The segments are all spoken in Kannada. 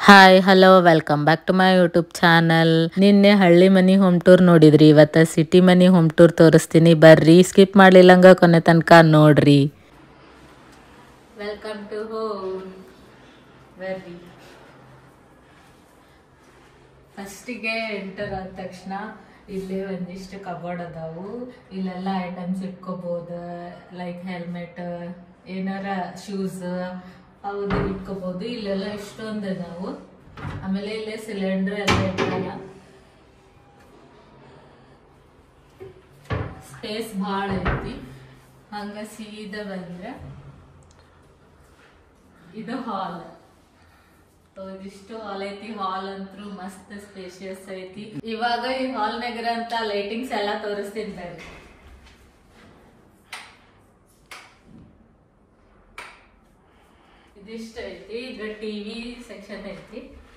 Hi hello welcome back to my YouTube channel ನಿನ್ನೆ ಹಳ್ಳಿ ಮನಿ ಹೋಮ್ ಟೂರ್ ನೋಡಿದ್ರಿ ಇವತ್ತು ಸಿಟಿ ಮನಿ ಹೋಮ್ ಟೂರ್ ತೋರಿಸ್ತೀನಿ ಬರ್ರಿ ಸ್ಕಿಪ್ ಮಾಡ್ಲಿಲ್ಲಂಗ ಕೊನೆ ತನಕ ನೋಡ್ರಿ ವೆಲ್ಕಮ್ ಟು ಹೋಮ್ ಬರ್ರಿ ಫಸ್ಟಿಗೆ ಎಂಟರ್ ಆದ ತಕ್ಷಣ ಇಲ್ಲಿ ಒಂದಿಷ್ಟು ಕಬೋರ್ಡ್ ಅದಾವು ಇಲ್ಲೆಲ್ಲ ಐಟಮ್ಸ್ ಇಟ್ಕೋಬಹುದು ಲೈಕ್ ಹೆಲ್ಮೆಟ್ ಏನಾರ ಶೂಸ್ ಹೌದು ಇಟ್ಕೋಬಹುದು ಇಲ್ಲೆಲ್ಲ ಇಷ್ಟೊಂದು ಅದಾವು ಆಮೇಲೆ ಇಲ್ಲೇ ಸಿಲಿಂಡರ್ ಎಲ್ಲ ಇಟ್ಟಲ್ಲ ಸ್ಪೇಸ್ ಭಾಳ ಐತಿ ಹಂಗ ಸೀದಾ ಬಂದ್ರೆ ಇದು ಹಾಲ್ ಸೊ ಇದಿಷ್ಟು ಹಾಲ್ ಐತಿ ಹಾಲ್ ಅಂತೂ ಮಸ್ತ್ ಸ್ಪೇಷಿಯಸ್ ಐತಿ ಇವಾಗ ಈ ಹಾಲ್ ನಗರ ಅಂತ ಲೈಟಿಂಗ್ಸ್ ಎಲ್ಲ ತೋರಿಸ್ತೀನಿ ಬರ್ರಿ ಇದಿಷ್ಟ ಐತಿ ಈಗ ಟಿವಿ ಸೆಕ್ಷನ್ ಐತಿ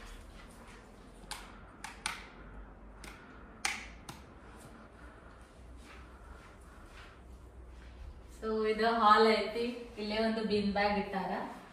ಸೊ ಇದು ಹಾಲ್ ಐತಿ ಇಲ್ಲೇ ಒಂದು ಬಿನ್ ಬ್ಯಾಗ್ ಇಟ್ಟಾರ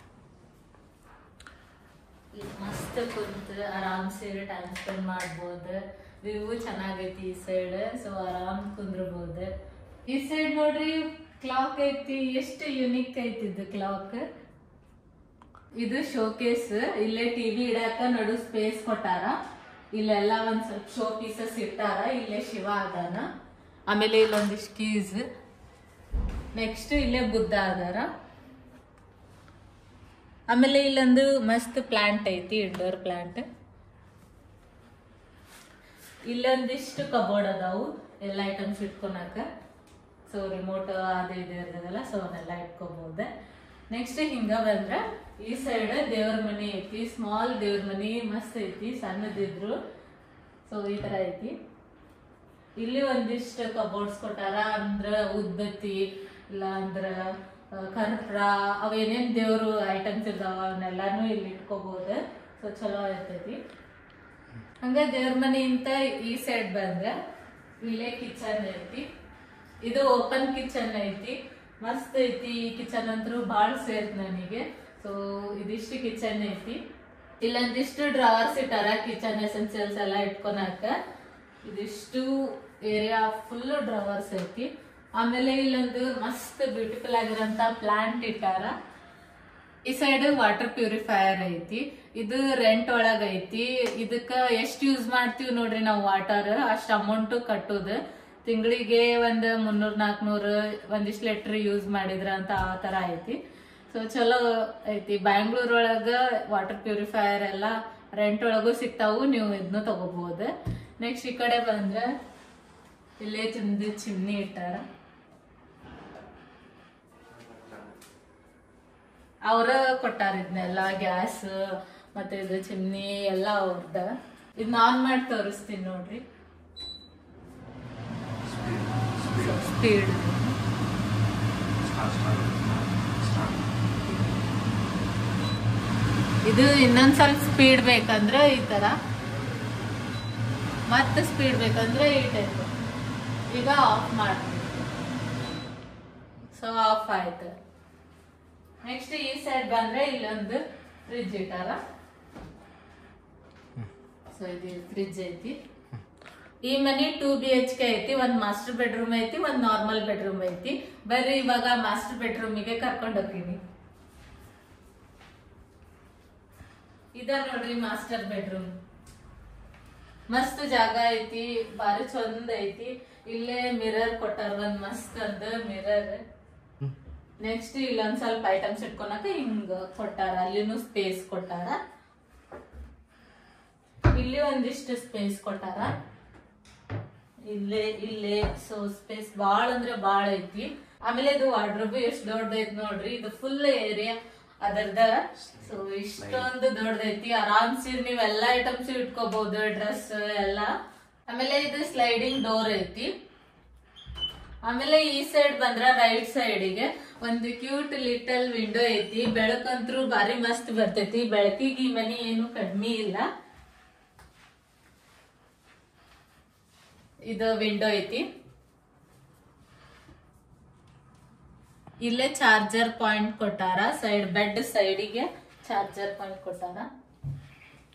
ಮಸ್ತ್ ಕುಂತ ಆರಾಮ್ ಸೇರಿ ಟೈಮ್ ಸ್ಪೆಂಡ್ ಮಾಡ್ಬೋದು ವ್ಯೂ ಚೆನ್ನಾಗೈತಿ ಈ ಸೈಡ್ ಸೊ ಆರಾಮ್ ಕುಂದ್ರಬಹುದು ಈ ಸೈಡ್ ನೋಡ್ರಿ ಕ್ಲಾಕ್ ಐತಿ ಎಷ್ಟು ಯುನಿಕ್ ಐತಿ ಇದು ಕ್ಲಾಕ್ ಇದು ಶೋಕೇಸ್ ಇಲ್ಲೇ ಟಿವಿ ಇಡಾಕ ನಡು ಸ್ಪೇಸ್ ಕೊಟ್ಟಾರ ಇಲ್ಲೆಲ್ಲ ಒಂದ್ ಸ್ವಲ್ಪ ಶೋ ಪೀಸಸ್ ಇಟ್ಟಾರ ಇಲ್ಲೇ ಶಿವ ಅದಾನ ಆಮೇಲೆ ಇಲ್ಲೊಂದಿಷ್ಟು ಕೀಸ್ ನೆಕ್ಸ್ಟ್ ಇಲ್ಲೇ ಬುದ್ಧ ಅದಾರ ಆಮೇಲೆ ಇಲ್ಲೊಂದು ಮಸ್ತ್ ಪ್ಲಾಂಟ್ ಐತಿ ಇಂಡೋರ್ ಪ್ಲಾಂಟ್ ಇಲ್ಲೊಂದಿಷ್ಟು ಕಬೋರ್ಡ್ ಅದಾವು ಎಲ್ಲ ಐಟಮ್ಸ್ ಇಟ್ಕೊಳಕ ಸೊ ರಿಮೋಟ್ ಅದು ಇದು ಇರ್ತದಲ್ಲ ಸೊ ಅವನ್ನೆಲ್ಲ ಇಟ್ಕೋಬಹುದು ನೆಕ್ಸ್ಟ್ ಹಿಂಗ ಬಂದ್ರ ಈ ಸೈಡ್ ದೇವ್ರ ಮನಿ ಐತಿ ಸ್ಮಾಲ್ ದೇವ್ರ ಮನಿ ಮಸ್ತ್ ಐತಿ ಸಣ್ಣದಿದ್ರು ಸೊ ಈ ತರ ಐತಿ ಇಲ್ಲಿ ಒಂದಿಷ್ಟು ಕಬೋರ್ಡ್ಸ್ ಕೊಟ್ಟಾರ ಅಂದ್ರ ಉದ್ಬತ್ತಿ ಇಲ್ಲ ಅಂದ್ರ ಆ, ಕರ್ಪೂರ ಅವೇನೇನ್ ದೇವ್ರು ಐಟಮ್ಸ್ ಇರ್ತಾವ ಅವನ್ನೆಲ್ಲಾನು ಇಲ್ಲಿ ಇಟ್ಕೋಬಹುದು ಸೊ ಚಲೋ ಇರ್ತೈತಿ ಹಂಗ ದೇವ್ರ ಮನೆಯಿಂದ ಈ ಸೈಡ್ ಬಂದ್ರ ಇಲ್ಲೇ ಕಿಚನ್ ಐತಿ ಇದು ಓಪನ್ ಕಿಚನ್ ಐತಿ ಮಸ್ತ್ ಐತಿ ಈ ಕಿಚನ್ ಅಂತೂ ಭಾಳ ಸೇರ್ತ್ ನನಗೆ ಸೊ ಇದಿಷ್ಟು ಕಿಚನ್ ಐತಿ ಇಲ್ಲೊಂದಿಷ್ಟು ಡ್ರಾವರ್ಸ್ ಇಟ್ಟಾರ ಕಿಚನ್ ಎಸೆನ್ಸಿಯಲ್ಸ್ ಎಲ್ಲ ಇಟ್ಕೊಳಕ ಇದಿಷ್ಟು ಏರಿಯಾ ಫುಲ್ ಡ್ರಾವರ್ಸ್ ಐತಿ ಆಮೇಲೆ ಇಲ್ಲೊಂದು ಮಸ್ತ್ ಬ್ಯೂಟಿಫುಲ್ ಆಗಿರೋಂತ ಪ್ಲಾಂಟ್ ಇಟ್ಟಾರ ಈ ಸೈಡ್ ವಾಟರ್ ಪ್ಯೂರಿಫೈಯರ್ ಐತಿ ಇದು ರೆಂಟ್ ಒಳಗ ಐತಿ ಇದಕ್ಕ ಎಷ್ಟ್ ಯೂಸ್ ಮಾಡ್ತೀವಿ ನೋಡ್ರಿ ನಾವು ವಾಟರ್ ಅಷ್ಟ್ ಅಮೌಂಟ್ ಕಟ್ಟೋದು ತಿಂಗಳಿಗೆ ಒಂದ್ ಮುನ್ನೂರ್ ನಾಲ್ಕನೂರ್ ಒಂದಿಷ್ಟು ಲೀಟರ್ ಯೂಸ್ ಮಾಡಿದ್ರ ಅಂತ ಆ ತರ ಐತಿ ಸೊ ಚಲೋ ಐತಿ ಬ್ಯಾಂಗ್ಳೂರ್ ಒಳಗ ವಾಟರ್ ಪ್ಯೂರಿಫೈಯರ್ ಎಲ್ಲ ರೆಂಟ್ ಒಳಗೂ ಸಿಗ್ತಾವು ನೀವು ಇದನ್ನ ತಗೋಬಹುದು ನೆಕ್ಸ್ಟ್ ಈ ಕಡೆ ಬಂದ್ರೆ ಇಲ್ಲೇ ಚಂದ ಚಿಮ್ನಿ ಇಟ್ಟಾರ ಅವ್ರ ಕೊಟ್ಟಾರ ಇದನ್ನೆಲ್ಲ ಗ್ಯಾಸ್ ಮತ್ತೆ ಇದು ಚಿಮ್ನಿ ಎಲ್ಲ ಅವ್ರದ ಇದನ್ನ ಆನ್ ಮಾಡಿ ತೋರಿಸ್ತೀನಿ ನೋಡ್ರಿ ಸ್ಪೀಡ್ ಇದು ಇನ್ನೊಂದ್ ಸ್ವಲ್ಪ ಸ್ಪೀಡ್ ಬೇಕಂದ್ರೆ ಈ ತರ ಮತ್ತೆ ಸ್ಪೀಡ್ ಬೇಕಂದ್ರೆ ಈ ಟೈಪ್ ಈಗ ಆಫ್ ಮಾಡ್ತೀನಿ ಸೊ ಆಫ್ ಆಯ್ತು ನೆಕ್ಸ್ಟ್ ಈ ಸೈಡ್ ಬಂದ್ರೆ ಇಲ್ಲೊಂದು ಫ್ರಿಜ್ ಇಟ್ಟಾರ ಸೊ ಇದು ಫ್ರಿಜ್ ಐತಿ ಈ ಮನಿ ಟೂ ಬಿ ಎಚ್ ಕೆ ಐತಿ ಒಂದ್ ಮಾಸ್ಟರ್ ಬೆಡ್ರೂಮ್ ಐತಿ ಒಂದ್ ನಾರ್ಮಲ್ ಬೆಡ್ರೂಮ್ ಐತಿ ಬರ್ರಿ ಇವಾಗ ಮಾಸ್ಟರ್ ಬೆಡ್ರೂಮಿಗೆ ಕರ್ಕೊಂಡು ಹೋಗ್ತೀನಿ ಇದ ನೋಡ್ರಿ ಮಾಸ್ಟರ್ ಬೆಡ್ರೂಮ್ ಮಸ್ತ್ ಜಾಗ ಐತಿ ಬಾರಿ ಚಂದ ಐತಿ ಇಲ್ಲೇ ಮಿರರ್ ಕೊಟ್ಟಾರ ಒಂದ್ ಮಸ್ತ್ ಅಂದ ಮಿರರ್ ನೆಕ್ಸ್ಟ್ ಇಲ್ಲೊಂದ್ ಸ್ವಲ್ಪ ಐಟಮ್ಸ್ ಇಟ್ಕೊಳಕ ಹಿಂಗ ಕೊಟ್ಟಾರ ಅಲ್ಲಿನೂ ಸ್ಪೇಸ್ ಕೊಟ್ಟಾರ ಇಲ್ಲಿ ಒಂದಿಷ್ಟು ಸ್ಪೇಸ್ ಕೊಟ್ಟಾರ ಇಲ್ಲೇ ಇಲ್ಲೇ ಸೊ ಸ್ಪೇಸ್ ಬಾಳ ಅಂದ್ರೆ ಬಾಳ ಐತಿ ಆಮೇಲೆ ಇದು ವಾರ್ಡ್ರೋಬ್ ಎಷ್ಟ್ ದೊಡ್ಡದೈತಿ ನೋಡ್ರಿ ಇದು ಫುಲ್ ಏರಿಯಾ ಅದರ್ದ ಸೊ ಇಷ್ಟೊಂದು ದೊಡ್ಡದೈತಿ ಆರಾಮ್ ಸೇರಿ ನೀವ್ ಎಲ್ಲಾ ಐಟಮ್ಸ್ ಇಟ್ಕೋಬಹುದು ಡ್ರೆಸ್ ಎಲ್ಲ ಆಮೇಲೆ ಇದು ಸ್ಲೈಡಿಂಗ್ ಡೋರ್ ಐತಿ ಆಮೇಲೆ ಈ ಸೈಡ್ ಬಂದ್ರ ರೈಟ್ ಸೈಡಿಗೆ ಒಂದು ಕ್ಯೂಟ್ ಲಿಟಲ್ ವಿಂಡೋ ಐತಿ ಬೆಳಕಂತ್ರು ಬಾರಿ ಮಸ್ತ್ ಬರ್ತೈತಿ ಬೆಳಕಿಗೆ ಈ ಮನಿ ಏನು ಕಡಿಮೆ ಇಲ್ಲ ಇದು ವಿಂಡೋ ಐತಿ ಇಲ್ಲೇ ಚಾರ್ಜರ್ ಪಾಯಿಂಟ್ ಕೊಟ್ಟಾರ ಸೈಡ್ ಬೆಡ್ ಸೈಡಿಗೆ ಚಾರ್ಜರ್ ಪಾಯಿಂಟ್ ಕೊಟ್ಟಾರ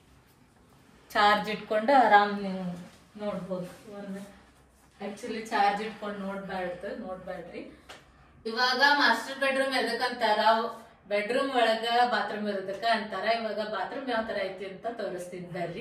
ಚಾರ್ಜ್ ಇಟ್ಕೊಂಡು ಆರಾಮ್ ನೀವು ನೋಡ್ಬೋದು ಒಂದು ಆಕ್ಚುಲಿ ಚಾರ್ಜ್ ಇಟ್ಕೊಂಡು ನೋಡ್ಬಾರ್ದು ನೋಡ್ಬೇಡ್ರಿ ಇವಾಗ ಮಾಸ್ಟರ್ ಬೆಡ್ರೂಮ್ ಎದಕ್ಕಂತಾರ ಬೆಡ್ರೂಮ್ ಒಳಗ ಬಾತ್ರೂಮ್ ಇರೋದಕ್ಕ ಅಂತಾರ ಇವಾಗ ಬಾತ್ರೂಮ್ ಯಾವ ತರ ಐತಿ ಅಂತ ತೋರಿಸ್ತೀನಿ ಬರ್ರಿ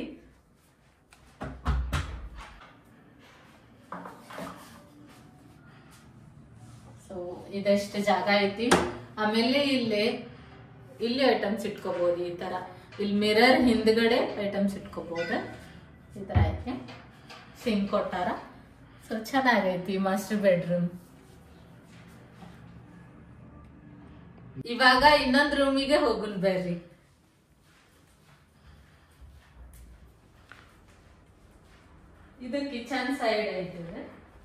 ಸೊ ಇದಷ್ಟು ಜಾಗ ಐತಿ ಆಮೇಲೆ ಇಲ್ಲಿ ಇಲ್ಲಿ ಐಟಮ್ಸ್ ಇಟ್ಕೋಬಹುದು ಈ ತರ ಇಲ್ಲಿ ಮಿರರ್ ಹಿಂದ್ಗಡೆ ಐಟಮ್ಸ್ ಇಟ್ಕೋಬಹುದು ಈ ತರ ಐತಿ ಸಿಂಕ್ ಕೊಟ್ಟಾರ ಸೊ ಚೆನ್ನಾಗೈತಿ ಮಾಸ್ಟರ್ ಬೆಡ್ರೂಮ್ ಇವಾಗ ಇನ್ನೊಂದ್ ರೂಮಿಗೆ ಹೋಗುನ್ ಬರ್ರಿ ಇದು ಕಿಚನ್ ಸೈಡ್ ಐತಿ ಇದು.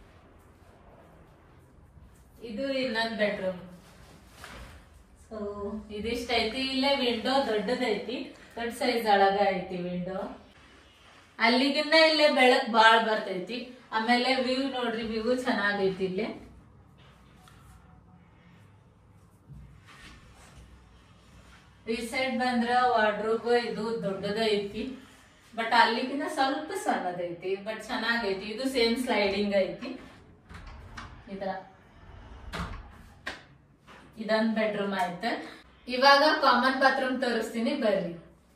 ಇದು ಇನ್ನೊಂದ್ ಬೆಡ್ರೂಮ್ ಸೊ ಇದಿಷ್ಟ ಐತಿ ಇಲ್ಲೇ ವಿಂಡೋ ದೊಡ್ಡದೈತಿ ದೊಡ್ಡ ಸೈಜ್ ಒಳಗ ಐತಿ ವಿಂಡೋ ಅಲ್ಲಿಗಿನ್ನ ಇಲ್ಲೇ ಬೆಳಕ್ ಬಾಳ್ ಬರ್ತೈತಿ ಆಮೇಲೆ ವ್ಯೂ ನೋಡ್ರಿ ವ್ಯೂ ಚೆನ್ನಾಗೈತಿ ಇಲ್ಲಿ ಈ ಸೈಡ್ ಬಂದ್ರ ವಾರ್ಡ್ರೋಬ್ ಇದು ದೊಡ್ಡದೈತಿ ಬಟ್ ಅಲ್ಲಿಗಿನ್ನ ಸ್ವಲ್ಪ ಸಣ್ಣದೈತಿ ಬಟ್ ಚೆನ್ನಾಗೈತಿ ಇದು ಸೇಮ್ ಸ್ಲೈಡಿಂಗ್ ಐತಿ ಈ ತರ ಇದೊಂದ್ ಬೆಡ್ರೂಮ್ ಆಯ್ತು ಇವಾಗ ಕಾಮನ್ ಬಾತ್ರೂಮ್ ತೋರಿಸ್ತೀನಿ ಬರ್ರಿ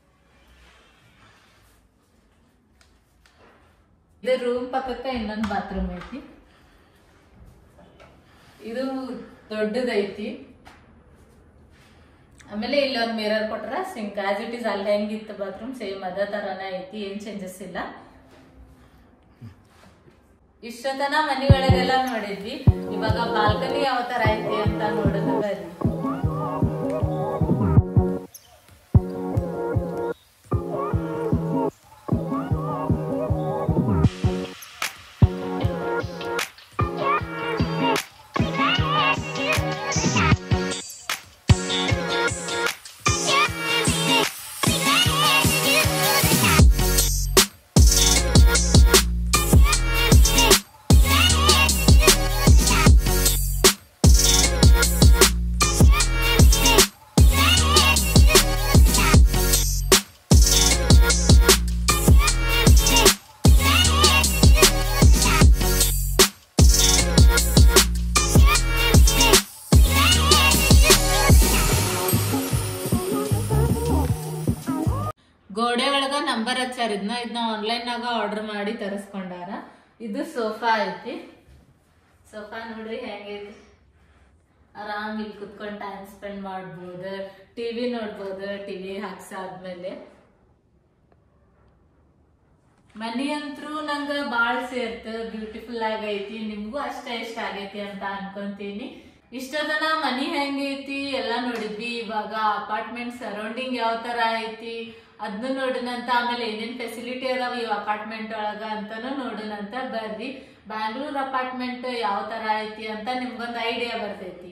ಇದು ರೂಮ್ ಪಕ್ಕಕ್ಕ ಇನ್ನೊಂದ್ ಬಾತ್ರೂಮ್ ಐತಿ ಇದು ದೊಡ್ಡದೈತಿ ಆಮೇಲೆ ಇಲ್ಲೊಂದ್ ಮಿರರ್ ಕೊಟ್ರ ಸಿಂಕ್ ಆಸ್ ಇಟ್ ಇಸ್ ಅಲ್ಲಿ ಹೆಂಗಿತ್ತು ಬಾತ್ರೂಮ್ ಸೇಮ್ ಅದೇ ತರನೇ ಐತಿ ಏನ್ ಚೇಂಜಸ್ ಇಲ್ಲ ಇಷ್ಟೊತ್ತನ ಮನಿ ಒಳಗೆಲ್ಲ ನೋಡಿದ್ವಿ ಇವಾಗ ಬಾಲ್ಕನಿ ಯಾವ ತರ ಐತಿ ಅಂತ ನೋಡೋದು ಬರ್ರಿ ಗೋಡೆ ಒಳಗ ನಂಬರ್ ಹಚ್ಚಾರ ಇದನ್ನ ಇದನ್ನ ಆನ್ಲೈನ್ ನಾಗ ಆರ್ಡರ್ ಮಾಡಿ ತರಿಸ್ಕೊಂಡಾರ ಇದು ಸೋಫಾ ಐತಿ ಸೋಫಾ ನೋಡ್ರಿ ಹೆಂಗೈತಿ ಆರಾಮ್ ಇಲ್ಲಿ ಕುತ್ಕೊಂಡು ಟೈಮ್ ಸ್ಪೆಂಡ್ ಮಾಡ್ಬೋದು ಟಿವಿ ನೋಡ್ಬೋದು ಟಿವಿ ಹಾಕ್ಸಾದ್ಮೇಲೆ ಮನಿ ಅಂತೂ ನಂಗ ಬಾಳ್ ಸೇರ್ತ ಬ್ಯೂಟಿಫುಲ್ ಆಗೈತಿ ನಿಮ್ಗೂ ಅಷ್ಟೇ ಇಷ್ಟ ಆಗೈತಿ ಅಂತ ಅನ್ಕೊಂತೀನಿ ಇಷ್ಟದನ ಮನಿ ಹೆಂಗೈತಿ ಎಲ್ಲಾ ನೋಡಿದ್ವಿ ಇವಾಗ ಅಪಾರ್ಟ್ಮೆಂಟ್ ಸರೌಂಡಿಂಗ್ ಯಾವ ತರ ಐತಿ ಅದನ್ನು ನೋಡಿನಂತ ಆಮೇಲೆ ಏನೇನ್ ಫೆಸಿಲಿಟಿ ಅದಾವ ಈ ಅಪಾರ್ಟ್ಮೆಂಟ್ ಒಳಗ ಅಂತಾನು ನೋಡಿನಂತ ಬರ್ರಿ ಬ್ಯಾಂಗ್ಳೂರ್ ಅಪಾರ್ಟ್ಮೆಂಟ್ ಯಾವ ತರ ಐತಿ ಅಂತ ನಿಮ್ಗೊಂದ್ ಐಡಿಯಾ ಬರ್ತೈತಿ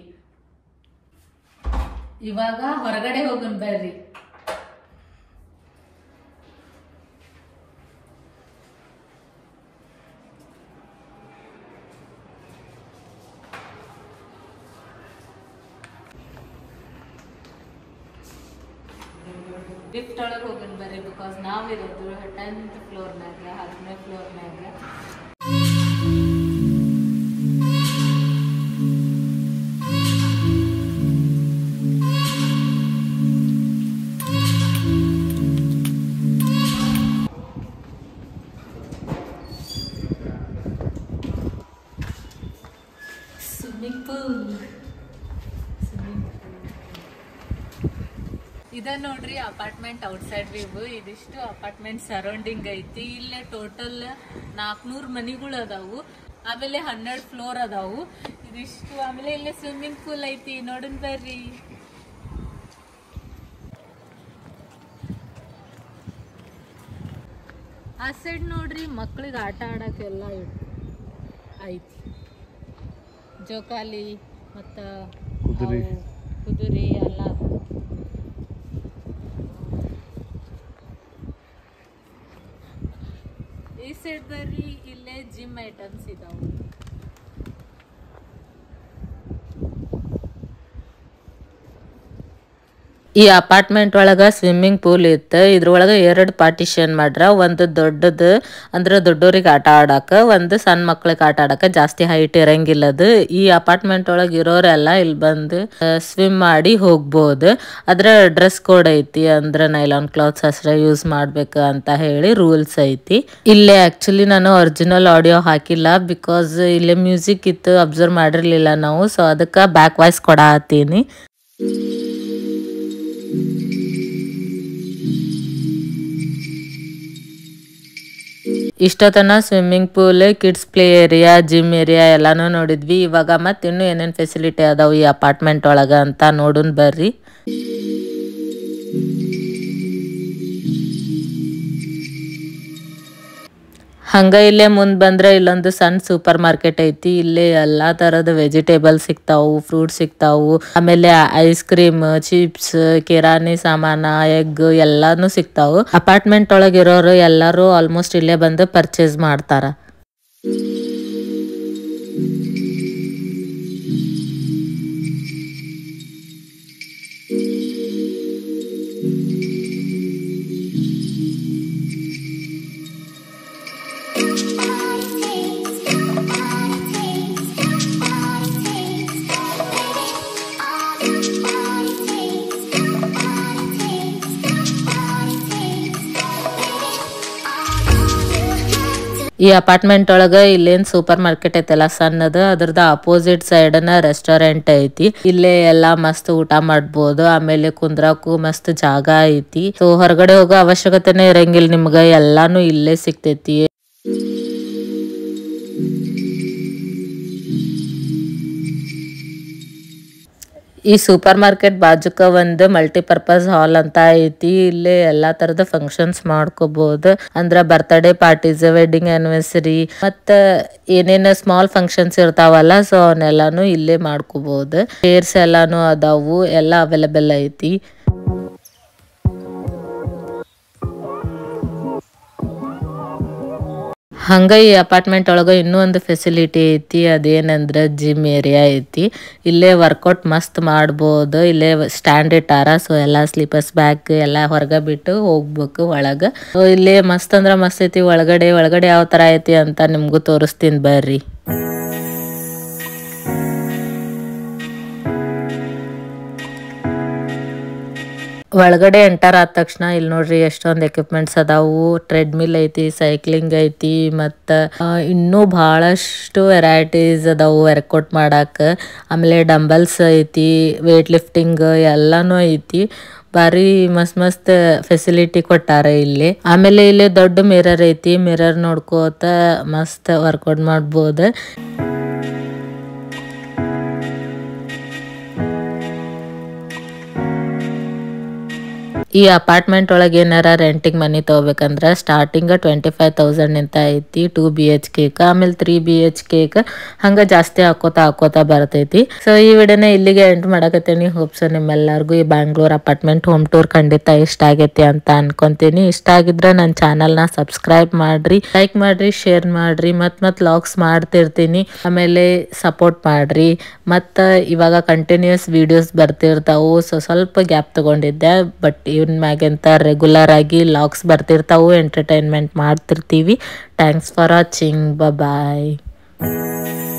ಇವಾಗ ಹೊರಗಡೆ ಹೋಗೋಣ ಬರ್ರಿ ಲಿಫ್ಟ್ ಒಳಗೆ ಹೋಗೋಣ ಬರ್ರಿ ಬಿಕಾಸ್ ನಾವಿರೋದು ಟೆಂತ್ ಫ್ಲೋರ್ನಾಗ ಹತ್ತನೇ ಫ್ಲೋರ್ನಾಗ ಸ್ವಿಮ್ಮಿಂಗ್ ಪೂಲ್ ಸ್ವಿಮ್ಮಿಂಗ್ ಪೂಲ್ ಇದ ನೋಡ್ರಿ ಅಪಾರ್ಟ್ಮೆಂಟ್ ಔಟ್ಸೈಡ್ ವ್ಯೂ ಇದಿಷ್ಟು ಅಪಾರ್ಟ್ಮೆಂಟ್ ಸರೌಂಡಿಂಗ್ ಐತಿ ಇಲ್ಲೇ ಟೋಟಲ್ ನಾಲ್ಕನೂರ್ ಮನಿಗಳು ಅದಾವು ಆಮೇಲೆ ಹನ್ನೆರಡು ಫ್ಲೋರ್ ಅದಾವು ಇದಿಷ್ಟು ಆಮೇಲೆ ಇಲ್ಲೇ ಸ್ವಿಮ್ಮಿಂಗ್ ಪೂಲ್ ಐತಿ ನೋಡನ್ ಬರ್ರಿ ಆ ಸೈಡ್ ನೋಡ್ರಿ ಮಕ್ಳಿಗೆ ಆಟ ಆಡಕ್ಕೆಲ್ಲ ಇಟ್- ಐತಿ ಜೋಕಾಲಿ ಮತ್ತ ಕುದುರೆ. ಅವು ಕುದುರೆ ಎಲ್ಲ ಈ ಸೈಡ್ ಬರ್ರಿ ಇಲ್ಲೇ ಜಿಮ್ ಐಟಮ್ಸ್ ಇದಾವು ಈ ಅಪಾರ್ಟ್ಮೆಂಟ್ ಒಳಗ ಸ್ವಿಮ್ಮಿಂಗ್ ಪೂಲ್ ಇತ್ತು ಇದ್ರೊಳಗ ಎರಡು ಪಾರ್ಟಿಷನ್ ಮಾಡ್ರ ಒಂದು ದೊಡ್ಡದು ಅಂದ್ರೆ ದೊಡ್ಡೋರಿಗೆ ಆಟ ಆಡಾಕ ಒಂದು ಸಣ್ಣ ಮಕ್ಳಿಗೆ ಆಟ ಆಡಾಕ ಜಾಸ್ತಿ ಹೈಟ್ ಇರಂಗಿಲ್ಲ ಅದು ಈ ಅಪಾರ್ಟ್ಮೆಂಟ್ ಒಳಗ ಇರೋರೆಲ್ಲ ಇಲ್ಲಿ ಬಂದು ಸ್ವಿಮ್ ಮಾಡಿ ಹೋಗ್ಬೋದು ಅದ್ರ ಡ್ರೆಸ್ ಕೋಡ್ ಐತಿ ಅಂದ್ರೆ ನೈಲಾನ್ ಕ್ಲಾತ್ಸ್ ಅಷ್ಟೇ ಯೂಸ್ ಮಾಡ್ಬೇಕು ಅಂತ ಹೇಳಿ ರೂಲ್ಸ್ ಐತಿ ಇಲ್ಲೇ ಆಕ್ಚುಲಿ ನಾನು ಒರಿಜಿನಲ್ ಆಡಿಯೋ ಹಾಕಿಲ್ಲ ಬಿಕಾಸ್ ಇಲ್ಲೇ ಮ್ಯೂಸಿಕ್ ಇತ್ತು ಅಬ್ಸರ್ವ್ ಮಾಡಿರ್ಲಿಲ್ಲ ನಾವು ಸೊ ಅದಕ್ಕೆ ಬ್ಯಾಕ್ ವಾಯ್ಸ್ ಕೊಡಾತೀನಿ ಇಷ್ಟೊತ್ತನ swimming pool kids play area gym area ಎಲ್ಲಾನು ನೋಡಿದ್ವಿ ಇವಾಗ ಮತ್ತೆ ಇನ್ನು ಏನೇನ್ ಫೆಸಿಲಿಟಿ ಅದಾವ ಈ ಅಪಾರ್ಟ್ಮೆಂಟ್ ಒಳಗ ಅಂತ ನೋಡುನ್ ಬರ್ರಿ ಹಂಗ ಇಲ್ಲೇ ಮುಂದ್ ಬಂದ್ರೆ ಇಲ್ಲೊಂದು ಸಣ್ಣ ಸೂಪರ್ ಮಾರ್ಕೆಟ್ ಐತಿ ಇಲ್ಲಿ ಎಲ್ಲಾ ತರದ ವೆಜಿಟೇಬಲ್ ಸಿಗ್ತಾವು ಫ್ರೂಟ್ ಸಿಗ್ತಾವು ಆಮೇಲೆ ಐಸ್ ಕ್ರೀಮ್ ಚಿಪ್ಸ್ ಕಿರಾಣಿ ಸಾಮಾನ ಎಗ್ ಎಲ್ಲಾನು ಸಿಗ್ತಾವು ಅಪಾರ್ಟ್ಮೆಂಟ್ ಒಳಗಿರೋರು ಎಲ್ಲಾರು ಆಲ್ಮೋಸ್ಟ್ ಇಲ್ಲೇ ಬಂದು ಪರ್ಚೇಸ್ ಮಾಡ್ತಾರ ಈ ಅಪಾರ್ಟ್ಮೆಂಟ್ ಒಳಗ ಇಲ್ಲೇನ್ ಸೂಪರ್ ಮಾರ್ಕೆಟ್ ಐತಲ್ಲ ಸಣ್ಣದು ಅದ್ರದ್ದು ಅಪೋಸಿಟ್ ಸೈಡ್ನ ರೆಸ್ಟೋರೆಂಟ್ ಐತಿ ಇಲ್ಲೇ ಎಲ್ಲಾ ಮಸ್ತ್ ಊಟ ಮಾಡ್ಬೋದು ಆಮೇಲೆ ಕುಂದ್ರಾಕು ಮಸ್ತ್ ಜಾಗ ಐತಿ ಸೊ ಹೊರಗಡೆ ಹೋಗೋ ಅವಶ್ಯಕತೆನೇ ಇರಂಗಿಲ್ಲ ನಿಮ್ಗ ಎಲ್ಲಾನು ಇಲ್ಲೇ ಸಿಗ್ತೈತಿ ಈ ಸೂಪರ್ ಮಾರ್ಕೆಟ್ ಬಾಜುಕ ಒಂದು ಮಲ್ಟಿಪರ್ಪಸ್ ಹಾಲ್ ಅಂತ ಐತಿ ಇಲ್ಲಿ ಎಲ್ಲಾ ತರದ ಫಂಕ್ಷನ್ಸ್ ಮಾಡ್ಕೋಬಹುದು ಅಂದ್ರ ಬರ್ತ್ಡೇ ಪಾರ್ಟೀಸ್ ವೆಡ್ಡಿಂಗ್ ಆನಿವರ್ಸರಿ ಮತ್ತ ಏನೇನ ಸ್ಮಾಲ್ ಫಂಕ್ಷನ್ಸ್ ಇರ್ತಾವಲ್ಲ ಸೊ ಅವನ್ನೆಲ್ಲಾನು ಇಲ್ಲೇ ಮಾಡ್ಕೋಬಹುದು ಚೇರ್ಸ್ ಎಲ್ಲಾನು ಅದಾವು ಎಲ್ಲಾ ಅವೈಲೇಬಲ್ ಐತಿ ಹಂಗ ಈ ಅಪಾರ್ಟ್ಮೆಂಟ್ ಒಳಗ ಇನ್ನೂ ಒಂದು ಫೆಸಿಲಿಟಿ ಐತಿ ಅದೇನಂದ್ರ ಜಿಮ್ ಏರಿಯಾ ಐತಿ ಇಲ್ಲೇ ವರ್ಕೌಟ್ ಮಸ್ತ್ ಮಾಡ್ಬೋದು ಇಲ್ಲೇ ಸ್ಟ್ಯಾಂಡ್ ಇಟ್ಟಾರ ಸೊ ಎಲ್ಲಾ ಸ್ಲೀಪರ್ಸ್ ಬ್ಯಾಗ್ ಎಲ್ಲಾ ಹೊರಗ ಬಿಟ್ಟು ಹೋಗ್ಬೇಕು ಒಳಗ ಸೊ ಇಲ್ಲೇ ಮಸ್ತ್ ಅಂದ್ರ ಮಸ್ತ್ ಐತಿ ಒಳಗಡೆ ಒಳಗಡೆ ಯಾವ ತರ ಐತಿ ಅಂತ ನಿಮ್ಗೂ ತೋರಿಸ್ತೀನಿ ಬರ್ರಿ ಒಳಗಡೆ ಎಂಟರ್ ಆದ ತಕ್ಷಣ ಇಲ್ಲಿ ನೋಡ್ರಿ ಎಷ್ಟೊಂದು ಎಕ್ವಿಪ್ಮೆಂಟ್ಸ್ ಅದಾವು ಟ್ರೆಡ್ ಮಿಲ್ ಐತಿ ಸೈಕ್ಲಿಂಗ್ ಐತಿ ಮತ್ತ ಆ, ಇನ್ನೂ ಬಹಳಷ್ಟು ವೆರೈಟೀಸ್ ಅದಾವು ವರ್ಕೌಟ್ ಮಾಡಾಕ ಆಮೇಲೆ ಡಂಬಲ್ಸ್ ಐತಿ ವೇಟ್ ಲಿಫ್ಟಿಂಗ್ ಎಲ್ಲಾನು ಐತಿ ಬಾರಿ ಮಸ್ತ್ ಮಸ್ತ್ ಫೆಸಿಲಿಟಿ ಕೊಟ್ಟಾರ ಇಲ್ಲಿ ಆಮೇಲೆ ಇಲ್ಲಿ ದೊಡ್ಡ ಮಿರರ್ ಐತಿ ಮಿರರ್ ನೋಡ್ಕೋತ ಮಸ್ತ್ ವರ್ಕೌಟ್ ಮಾಡ್ಬೋದು ಈ ಅಪಾರ್ಟ್ಮೆಂಟ್ ಒಳಗೆ ಏನಾರ ರೆಂಟಿಗೆ ಮನಿ ತಗೋಬೇಕಂದ್ರ ಸ್ಟಾರ್ಟಿಂಗ್ ಟ್ವೆಂಟಿ ಫೈವ್ ತೌಸಂಡ್ ನಿಂತ ಐತಿ ಟೂ ಬಿ ಎಚ್ ಕೇಕ್ ಆಮೇಲೆ ತ್ರೀ ಬಿ ಎಚ್ ಕೇಕ್ ಹಂಗ ಜಾಸ್ತಿ ಹಾಕೋತಾ ಹಾಕೋತಾ ಬರ್ತೈತಿ ಸೊ ಈ ವಿಡಿಯೋನ ಇಲ್ಲಿಗೆ ಎಂಟ್ ಮಾಡಕತ್ತೀನಿ ಹೋಪ್ಸ್ ನಿಮ್ಮೆಲ್ಲರಿಗೂ ಈ ಬ್ಯಾಂಗ್ಳೂರ್ ಅಪಾರ್ಟ್ಮೆಂಟ್ ಹೋಮ್ ಟೂರ್ ಖಂಡಿತ ಇಷ್ಟ ಆಗೈತಿ ಅಂತ ಅನ್ಕೊಂತೀನಿ ಇಷ್ಟ ಆಗಿದ್ರೆ ನನ್ನ ಚಾನಲ್ನ ಸಬ್ಸ್ಕ್ರೈಬ್ ಮಾಡ್ರಿ ಲೈಕ್ ಮಾಡ್ರಿ ಶೇರ್ ಮಾಡ್ರಿ ಮತ್ ಮತ್ ಲಾಗ್ಸ್ ಮಾಡ್ತಿರ್ತೀನಿ ಆಮೇಲೆ ಸಪೋರ್ಟ್ ಮಾಡ್ರಿ ಮತ್ತ ಇವಾಗ ಕಂಟಿನ್ಯೂಸ್ ವಿಡಿಯೋಸ್ ಬರ್ತಿರ್ತಾವು ಸೊ ಸ್ವಲ್ಪ ಗ್ಯಾಪ್ ತಗೊಂಡಿದ್ದೆ ಬಟ್ ಇವನ್ ಮ್ಯಾಗಂತ ರೆಗ್ಯುಲರ್ ಆಗಿ ಲಾಗ್ಸ್ ಬರ್ತಿರ್ತಾವು ಎಂಟರ್ಟೈನ್ಮೆಂಟ್ ಮಾಡ್ತಿರ್ತೀವಿ ಥ್ಯಾಂಕ್ಸ್ ಫಾರ್ ವಾಚಿಂಗ್ ಬಾಯ್